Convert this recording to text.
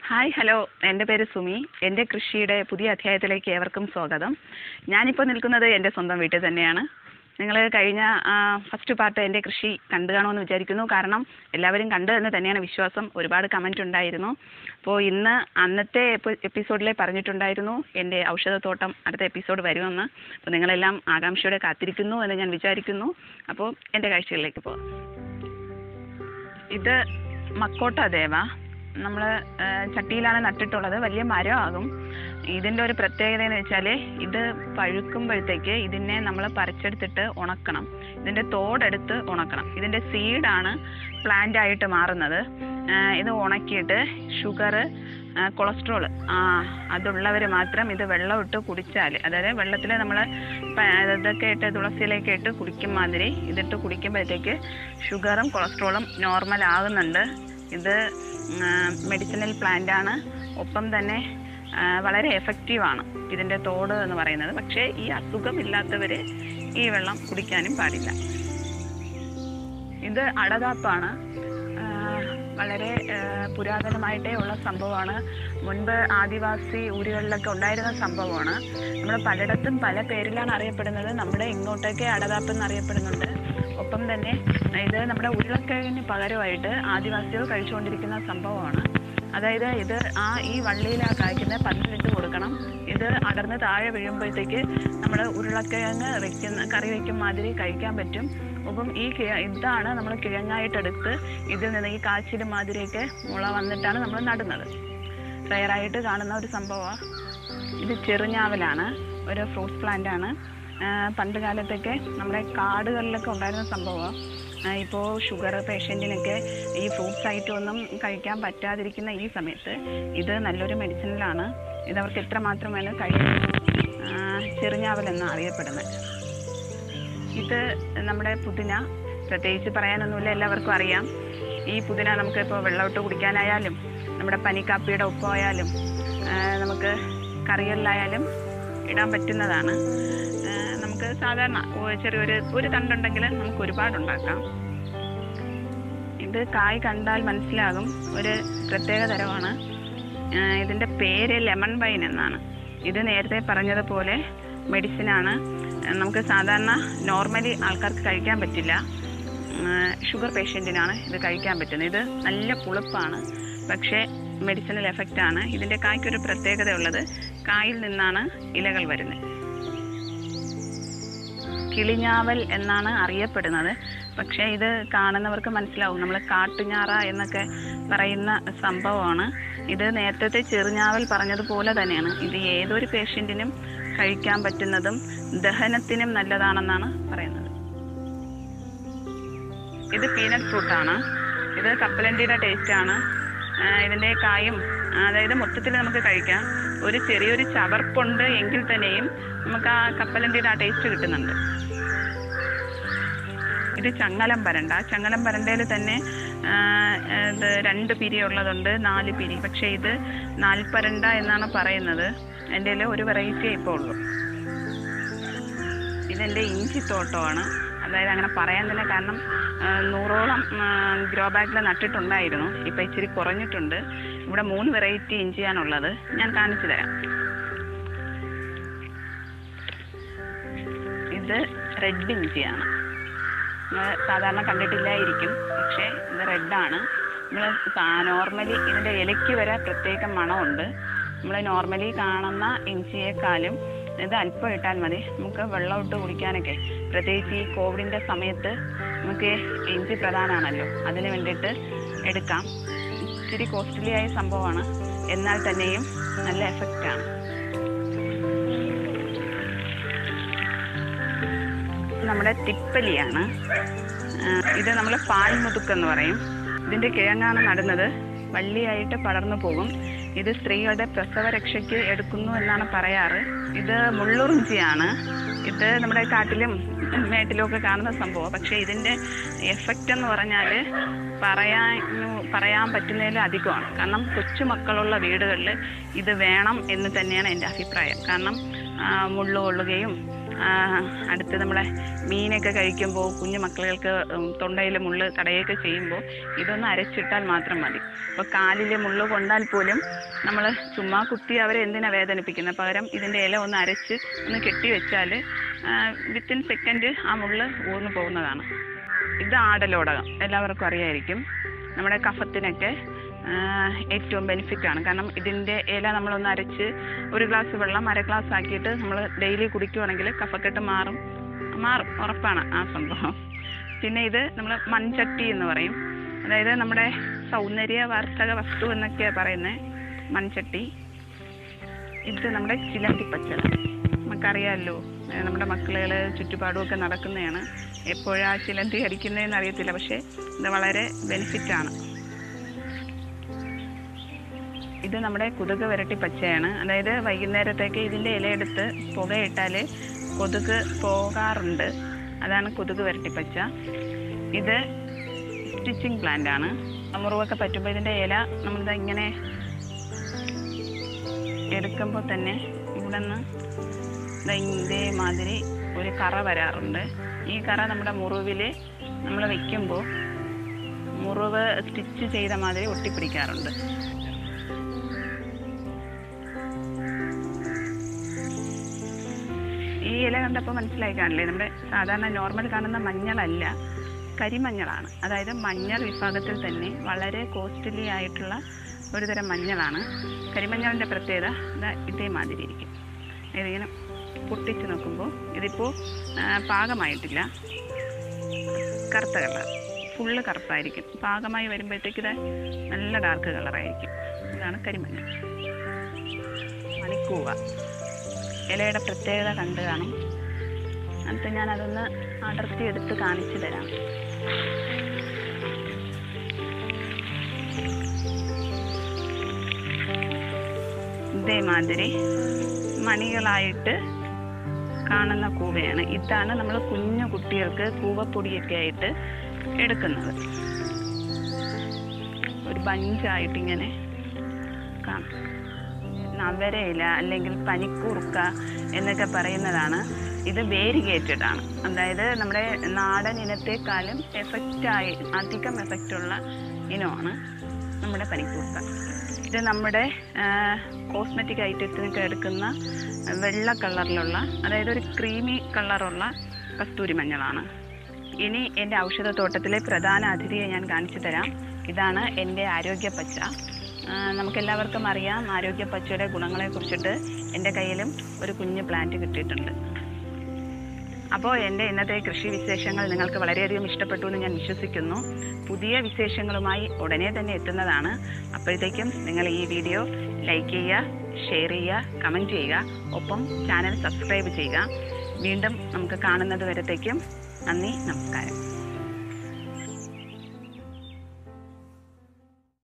hi hello എൻ്റെ പേര് സുമി എൻ്റെ കൃഷിയുടെ പുതിയ അധ്യായത്തിലേക്ക് ഏവർക്കും സ്വാഗതം ഞാനിപ്പോൾ നിൽക്കുന്നത് എൻ്റെ സ്വന്തം വീട്ടിൽ തന്നെയാണ് നിങ്ങൾ കഴിഞ്ഞ ഫസ്റ്റ് പാർട്ട് എൻ്റെ കൃഷി കണ്ടു കാണുമെന്ന് വിചാരിക്കുന്നു കാരണം എല്ലാവരും കണ്ടു എന്ന് തന്നെയാണ് വിശ്വാസം ഒരുപാട് കമൻറ്റ് ഉണ്ടായിരുന്നു അപ്പോൾ ഇന്ന് അന്നത്തെ എപ്പിസോഡിലെ പറഞ്ഞിട്ടുണ്ടായിരുന്നു എൻ്റെ ഔഷധത്തോട്ടം അടുത്ത എപ്പിസോഡ് വരുമെന്ന് അപ്പോൾ നിങ്ങളെല്ലാം ആകാംക്ഷയോടെ കാത്തിരിക്കുന്നു എന്ന് ഞാൻ വിചാരിക്കുന്നു അപ്പോൾ എൻ്റെ കാഴ്ചകളിലേക്ക് പോകാം ഇത് മക്കോട്ട ദേവ നമ്മൾ ചട്ടിയിലാണ് നട്ടിട്ടുള്ളത് വലിയ മരമാകും ഇതിൻ്റെ ഒരു പ്രത്യേകത എന്ന് വെച്ചാൽ ഇത് പഴുക്കുമ്പോഴത്തേക്ക് ഇതിനെ നമ്മൾ പറിച്ചെടുത്തിട്ട് ഉണക്കണം ഇതിൻ്റെ തോടെടുത്ത് ഉണക്കണം ഇതിൻ്റെ സീഡാണ് പ്ലാന്റ് ആയിട്ട് മാറുന്നത് ആ, ഇത് ഉണക്കിയിട്ട് ഷുഗർ കൊളസ്ട്രോൾ ആ അതുള്ളവർ മാത്രം ഇത് വെള്ളം ഇട്ട് കുടിച്ചാൽ അതായത് വെള്ളത്തിൽ നമ്മൾ ഇതൊക്കെ ഇട്ട് തുളസിയിലേക്ക് ഇട്ട് കുടിക്കും മാതിരി ഇതിട്ട് കുടിക്കുമ്പോഴത്തേക്ക് ഷുഗറും കൊളസ്ട്രോളും നോർമൽ ആകുന്നുണ്ട് ഇത് മെഡിസിനൽ പ്ലാന്റ് ആണ് ഒപ്പം തന്നെ ആ, വളരെ എഫക്റ്റീവാണ് ഇതിൻ്റെ തോട് എന്ന് പറയുന്നത് പക്ഷേ ഈ അസുഖമില്ലാത്തവർ ഈ വെള്ളം കുടിക്കാനും പാടില്ല ഇത് അടതാപ്പാണ് ആ, വളരെ ആ, പുരാതനമായിട്ടേ ഉള്ള സംഭവമാണ് മുൻപ് ആദിവാസി ഊരുകളിലൊക്കെ ഉണ്ടായിരുന്ന സംഭവമാണ് നമ്മൾ പലയിടത്തും പല പേരിലാണ് അറിയപ്പെടുന്നത് നമ്മുടെ ഇങ്ങോട്ടേക്ക് അടതാപ്പ് എന്നറിയപ്പെടുന്നുണ്ട് ഒപ്പം തന്നെ ഇത് നമ്മുടെ ഉരുളക്കിഴങ്ങിന് പകരമായിട്ട് ആദിവാസികൾ കഴിച്ചുകൊണ്ടിരിക്കുന്ന സംഭവമാണ് അതായത് ഇത് ആ ഈ വള്ളിയിലാ കായ്ക്കുന്ന പതിലിട്ട് കൊടുക്കണം ഇത് അടർന്ന് താഴെ വീഴുമ്പോഴത്തേക്ക് നമ്മൾ ഉരുളക്കിഴങ്ങ് വെക്കുന്ന കറി വെക്കും മാതിരി കഴിക്കാൻ പറ്റും അപ്പം ഈ കിഴ ഇതാണ് നമ്മൾ കിഴങ്ങായിട്ടെടുത്ത് ഇതിൽ നിന്ന് ഈ കാച്ചിൽ മാതിരിയൊക്കെ മുള വന്നിട്ടാണ് നമ്മൾ നടുന്നത് റയറായിട്ട് കാണുന്ന ഒരു സംഭവമാണ് ഇത് ചെറുഞാവലാണ് ഒരു ഫ്രൂട്ട്സ് പ്ലാന്റ് ആണ് ആ, പണ്ട് കാലത്തൊക്കെ നമ്മുടെ കാടുകളിലൊക്കെ ഉണ്ടായിരുന്ന സംഭവമാണ് ഇപ്പോൾ ഷുഗർ പേഷ്യൻറ്റിനൊക്കെ ഈ ഫ്രൂട്ട്സ് ഐറ്റം ഒന്നും കഴിക്കാൻ പറ്റാതിരിക്കുന്ന ഈ സമയത്ത് ഇത് നല്ലൊരു മെഡിസിനിലാണ് ഇത് അവർക്ക് എത്രമാത്രം വേണം കഴിയും ചെറുഞാവൽ എന്നാണ് അറിയപ്പെടുന്നത് ഇത് നമ്മുടെ പുതിന പ്രത്യേകിച്ച് പറയാനൊന്നുമില്ല എല്ലാവർക്കും അറിയാം ഈ പുതിന നമുക്ക് ഇപ്പോൾ വെള്ളമിട്ട് കുടിക്കാനായാലും നമ്മുടെ പനിക്കാപ്പിയുടെ ഒപ്പമായാലും ആ, നമുക്ക് കറികളിലായാലും ഇടാൻ പറ്റുന്നതാണ് ആ, നമുക്ക് സാധാരണ ഒ- ചെറിയൊരു ഒരു തണ്ടുണ്ടെങ്കിൽ നമുക്ക് ഒരുപാട് ഉണ്ടാക്കാം ഇത് കായ് കണ്ടാൽ മനസ്സിലാകും ഒരു പ്രത്യേക തരമാണ് ആ, ഇതിൻ്റെ പേര് ലെമൺ വൈൻ എന്നാണ് ഇത് നേരത്തെ പറഞ്ഞതുപോലെ മെഡിസിനാണ് നമുക്ക് സാധാരണ നോർമലി ആൾക്കാർക്ക് കഴിക്കാൻ പറ്റില്ല ഷുഗർ പേഷ്യൻറ്റിനാണ് ഇത് കഴിക്കാൻ പറ്റുന്നത് ഇത് നല്ല പുളിപ്പാണ് പക്ഷേ മെഡിസിനൽ എഫക്റ്റ് ആണ് ഇതിൻ്റെ കായ്ക്കൊരു പ്രത്യേകത ഉള്ളത് കായിൽ നിന്നാണ് ഇലകൾ വരുന്നത് കിളിഞ്ഞാവൽ എന്നാണ് അറിയപ്പെടുന്നത് പക്ഷേ ഇത് കാണുന്നവർക്ക് മനസ്സിലാവും നമ്മൾ കാട്ടുഞാറ എന്നൊക്കെ പറയുന്ന സംഭവമാണ് ഇത് നേരത്തെ ചെറുഞാവൽ പറഞ്ഞതുപോലെ തന്നെയാണ് ഇത് ഏതൊരു പേഷ്യൻറ്റിനും കഴിക്കാൻ പറ്റുന്നതും ദഹനത്തിനും നല്ലതാണെന്നാണ് പറയുന്നത് ഇത് പീനട്ട് ഫ്രൂട്ടാണ് ഇത് കപ്പലണ്ടിയുടെ ടേസ്റ്റാണ് ഇതിൻ്റെ കായും ആ, അതായത് മൊത്തത്തിൽ നമുക്ക് കഴിക്കാം ഒരു ചെറിയൊരു ചവർപ്പുണ്ട് എങ്കിൽ തന്നെയും നമുക്ക് ആ കപ്പലണ്ടിയുടെ ആ ടേസ്റ്റ് കിട്ടുന്നുണ്ട് ഇത് ചങ്ങലം പരണ്ട ചങ്ങലം പരണ്ടയിൽ തന്നെ ആ, ഇത് രണ്ട് പിരി ഉള്ളതുണ്ട് നാല് പിരി പക്ഷേ ഇത് നാൽപ്പരണ്ട എന്നാണ് പറയുന്നത് എൻ്റെ കയ്യിൽ ഒരു വെറൈറ്റി ഇപ്പോൾ ഉള്ളൂ ഇതെൻ്റെ ഇഞ്ചി തോട്ടമാണ് അതായത് അങ്ങനെ പറയാൻ തന്നെ കാരണം ആ, നൂറോളം ഗ്രോ ബാഗിൽ നട്ടിട്ടുണ്ടായിരുന്നു ഇപ്പം ഇച്ചിരി കുറഞ്ഞിട്ടുണ്ട് ഇവിടെ മൂന്ന് വെറൈറ്റി ഇഞ്ചിയാണുള്ളത് ഞാൻ കാണിച്ചു തരാം ഇത് റെഡ് ഇഞ്ചിയാണ് നിങ്ങൾ സാധാരണ കണ്ടിട്ടില്ലായിരിക്കും പക്ഷേ ഇത് റെഡാണ് നമ്മൾ നോർമലി ഇതിൻ്റെ ഇലയ്ക്ക് വരെ പ്രത്യേക മണമുണ്ട് നമ്മൾ നോർമലി കാണുന്ന ഇഞ്ചിയേക്കാളും ഇത് അല്പം ഇട്ടാൽ മതി നമുക്ക് വെള്ളം ഇട്ട് കുടിക്കാനൊക്കെ പ്രത്യേകിച്ച് ഈ കോവിഡിൻ്റെ സമയത്ത് നമുക്ക് ഇഞ്ചി പ്രധാനമാണല്ലോ അതിന് വേണ്ടിയിട്ട് എടുക്കാം ഇച്ചിരി കോസ്റ്റ്ലി ആയ സംഭവമാണ് എന്നാൽ തന്നെയും നല്ല എഫക്റ്റാണ് നമ്മുടെ തിപ്പലിയാണ് ആ, ഇത് നമ്മൾ പാൽമുതുക്ക് എന്ന് പറയും ഇതിൻ്റെ കിഴങ്ങാണ് നടുന്നത് വള്ളിയായിട്ട് പടർന്നു പോകും ഇത് സ്ത്രീകളുടെ പ്രസവരക്ഷയ്ക്ക് എടുക്കുന്നു എന്നാണ് പറയാറ് ഇത് മുള്ളുറിഞ്ചിയാണ് ഇത് നമ്മുടെ കാട്ടിലും മേട്ടിലും ഒക്കെ കാണുന്ന സംഭവം പക്ഷേ ഇതിൻ്റെ എഫക്റ്റ് എന്ന് പറഞ്ഞാൽ പറയാൻ പറയാൻ പറ്റുന്നതിൽ അധികമാണ് കാരണം കൊച്ചുമക്കളുള്ള വീടുകളിൽ ഇത് വേണം എന്ന് തന്നെയാണ് എൻ്റെ അഭിപ്രായം കാരണം ആ, മുള്ളു കൊള്ളുകയും ആ, അടുത്ത് നമ്മളെ മീനൊക്കെ കഴിക്കുമ്പോൾ കുഞ്ഞു മക്കൾക്ക് തൊണ്ടയിൽ മുള്ള് തടയൊക്കെ ചെയ്യുമ്പോൾ ഇതൊന്ന് അരച്ചിട്ടാൽ മാത്രം മതി അപ്പോൾ കാലിൽ മുള്ള് കൊണ്ടാൽ പോലും നമ്മൾ ചുമ്മാ കുത്തി അവരെ എന്തിനാ വേദനിപ്പിക്കുന്നത് പകരം ഇതിൻ്റെ ഇല ഒന്ന് അരച്ച് ഒന്ന് കെട്ടി വെച്ചാൽ വിത്തിൻ സെക്കൻഡ് ആ മുള്ള് ഊർന്നു പോകുന്നതാണ് ഇത് ആടലോടകം എല്ലാവർക്കും അറിയായിരിക്കും നമ്മുടെ കഫത്തിനൊക്കെ ആ, ഏറ്റവും ബെനിഫിറ്റ് ആണ് കാരണം ഇതിൻ്റെ ഇല നമ്മളൊന്ന് അരച്ച് ഒരു ഗ്ലാസ് വെള്ളം അര ഗ്ലാസ് ആക്കിയിട്ട് നമ്മൾ ഡെയിലി കുടിക്കുവാണെങ്കിൽ കഫക്കെട്ട് മാറും മാറും ഉറപ്പാണ് ആ സംഭവം പിന്നെ ഇത് നമ്മൾ മൺചട്ടി എന്ന് പറയും അതായത് നമ്മുടെ സൗന്ദര്യവർദ്ധക വസ്തു എന്നൊക്കെ പറയുന്നത് മൺചട്ടി ഇത് നമ്മുടെ ചിലന്തിപ്പച്ചല നമുക്കറിയാമല്ലോ ഏ, നമ്മുടെ മക്കളുകൾ ചുറ്റുപാടും ഒക്കെ നടക്കുന്നതാണ് എപ്പോഴാ ചിലന്തി അടിക്കുന്നതെന്ന് അറിയത്തില്ല പക്ഷേ ഇത് വളരെ ബെനിഫിറ്റാണ് ഇത് നമ്മുടെ കുതുക് വരട്ടി പച്ചയാണ് അതായത് വൈകുന്നേരത്തേക്ക് ഇതിൻ്റെ ഇലയെടുത്ത് പുകയിട്ടാൽ കൊതുക് പോകാറുണ്ട് അതാണ് കൊതുക് വരട്ടി പച്ച ഇത് സ്റ്റിച്ചിങ് പ്ലാന്റ് ആണ് മുറിവൊക്കെ പറ്റുമ്പോൾ ഇതിൻ്റെ ഇല നമ്മളിത് ഇങ്ങനെ എടുക്കുമ്പോൾ തന്നെ ഇവിടെ നിന്ന് ഇതേമാതിരി ഒരു കറ വരാറുണ്ട് ഈ കറ നമ്മുടെ മുറിവിൽ നമ്മൾ വെക്കുമ്പോൾ മുറിവ് സ്റ്റിച്ച് ചെയ്ത മാതിരി ഒട്ടിപ്പിടിക്കാറുണ്ട് ഈ ഇല കണ്ടപ്പോൾ മനസ്സിലായി കാണില്ലേ നമ്മുടെ സാധാരണ നോർമൽ കാണുന്ന മഞ്ഞളല്ല കരിമഞ്ഞളാണ് അതായത് മഞ്ഞൾ വിഭാഗത്തിൽ തന്നെ വളരെ കോസ്റ്റ്ലി ആയിട്ടുള്ള ഒരു തരം മഞ്ഞളാണ് കരിമഞ്ഞളിൻ്റെ പ്രത്യേകത ഇതാ ഇതേമാതിരി ഇരിക്കും ഇതിങ്ങനെ പൊട്ടിച്ച് നോക്കുമ്പോൾ ഇതിപ്പോൾ പാകമായിട്ടില്ല കറുത്ത കളർ ഫുള്ള് കറുപ്പായിരിക്കും പാകമായി വരുമ്പോഴത്തേക്ക് ഇത് നല്ല ഡാർക്ക് കളറായിരിക്കും ഇതാണ് കരിമഞ്ഞൾ മണിക്കൂവ ഇലയുടെ പ്രത്യേകത കണ്ടു കാണും എന്നിട്ട് ഞാൻ അതൊന്ന് അടർത്തി എടുത്ത് കാണിച്ചു തരാം ഇതേമാതിരി മണികളായിട്ട് കാണുന്ന കൂവയാണ് ഇതാണ് നമ്മൾ കുഞ്ഞു കുട്ടികൾക്ക് കൂവപ്പൊടിയൊക്കെ ആയിട്ട് എടുക്കുന്നത് ഒരു ബഞ്ചായിട്ട് ഇങ്ങനെ കാണാം നവരയില അല്ലെങ്കിൽ പനിക്കൂർക്ക എന്നൊക്കെ പറയുന്നതാണ് ഇത് വേരിഗേറ്റഡ് ആണ് അതായത് നമ്മുടെ നാടൻ ഇനത്തെക്കാളും എഫക്റ്റായി അധികം എഫക്റ്റുള്ള ഇനമാണ് നമ്മുടെ പനിക്കൂർക്ക ഇത് നമ്മുടെ കോസ്മെറ്റിക് ഐറ്റത്തിനൊക്കെ എടുക്കുന്ന വെള്ള കളറിലുള്ള അതായത് ഒരു ക്രീമി കളറുള്ള കസ്തൂരി മഞ്ഞളാണ് ഇനി എൻ്റെ ഔഷധത്തോട്ടത്തിലെ പ്രധാന അതിഥിയെ ഞാൻ കാണിച്ചു തരാം ഇതാണ് എൻ്റെ ആരോഗ്യ പച്ച ആ, നമുക്കെല്ലാവർക്കും അറിയാം ആരോഗ്യ പച്ചയുടെ ഗുണങ്ങളെ കുറിച്ചിട്ട് എൻ്റെ കയ്യിലും ഒരു കുഞ്ഞു പ്ലാന്റ് കിട്ടിയിട്ടുണ്ട് അപ്പോൾ എൻ്റെ ഇന്നത്തെ കൃഷി വിശേഷങ്ങൾ നിങ്ങൾക്ക് വളരെയധികം ഇഷ്ടപ്പെട്ടു എന്ന് ഞാൻ വിശ്വസിക്കുന്നു പുതിയ വിശേഷങ്ങളുമായി ഉടനെ തന്നെ എത്തുന്നതാണ് അപ്പോഴത്തേക്കും നിങ്ങൾ ഈ വീഡിയോ ലൈക്ക് ചെയ്യുക ഷെയർ ചെയ്യുക കമൻറ്റ് ചെയ്യുക ഒപ്പം ചാനൽ സബ്സ്ക്രൈബ് ചെയ്യുക വീണ്ടും നമുക്ക് കാണുന്നത് വരത്തേക്കും നന്ദി നമസ്കാരം